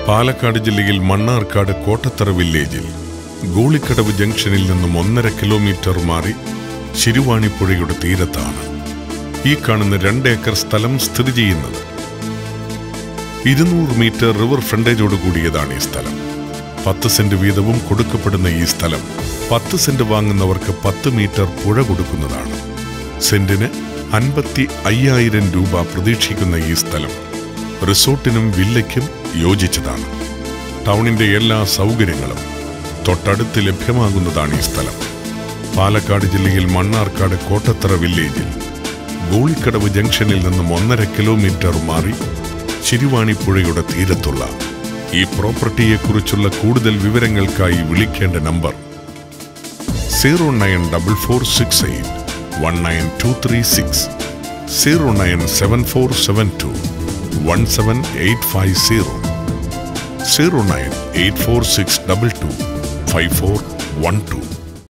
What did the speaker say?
പാലക്കാട് ജില്ലയിൽ മണ്ണാർക്കാട് കോട്ടത്തറ വില്ലേജിൽ ഗോളിക്കടവ് ജംഗ്ഷനിൽ നിന്നും ഒന്നര കിലോമീറ്റർ മാറി ശിരുവാണിപ്പുഴയുടെ തീരത്താണ് ഈ കാണുന്ന രണ്ട് ഏക്കർ സ്ഥലം സ്ഥിതി ചെയ്യുന്നത് ഇരുന്നൂറ് മീറ്റർ റിവർ ഫ്രണ്ടേജോട് കൂടിയതാണ് ഈ സ്ഥലം പത്ത് സെന്റ് വീതവും കൊടുക്കപ്പെടുന്ന ഈ സ്ഥലം പത്ത് സെന്റ് വാങ്ങുന്നവർക്ക് പത്ത് മീറ്റർ പുഴ കൊടുക്കുന്നതാണ് സെന്റിന് അൻപത്തി അയ്യായിരം രൂപ പ്രതീക്ഷിക്കുന്ന ഈ സ്ഥലം റിസോർട്ടിനും വില്ലയ്ക്കും യോജിച്ചതാണ് ടൗണിന്റെ എല്ലാ സൗകര്യങ്ങളും തൊട്ടടുത്ത് ലഭ്യമാകുന്നതാണ് ഈ സ്ഥലം പാലക്കാട് ജില്ലയിൽ മണ്ണാർക്കാട് കോട്ടത്തറ വില്ലേജിൽ ഗോളിക്കടവ് ജംഗ്ഷനിൽ നിന്നും ഒന്നര കിലോമീറ്റർ മാറി ശിരുവാണിപ്പുഴയുടെ തീരത്തുള്ള ഈ പ്രോപ്പർട്ടിയെക്കുറിച്ചുള്ള കൂടുതൽ വിവരങ്ങൾക്കായി വിളിക്കേണ്ട number zero nine double four six eight one nine two three six zero nine seven four seven two one seven eight five zero zero nine eight four six double two five four one to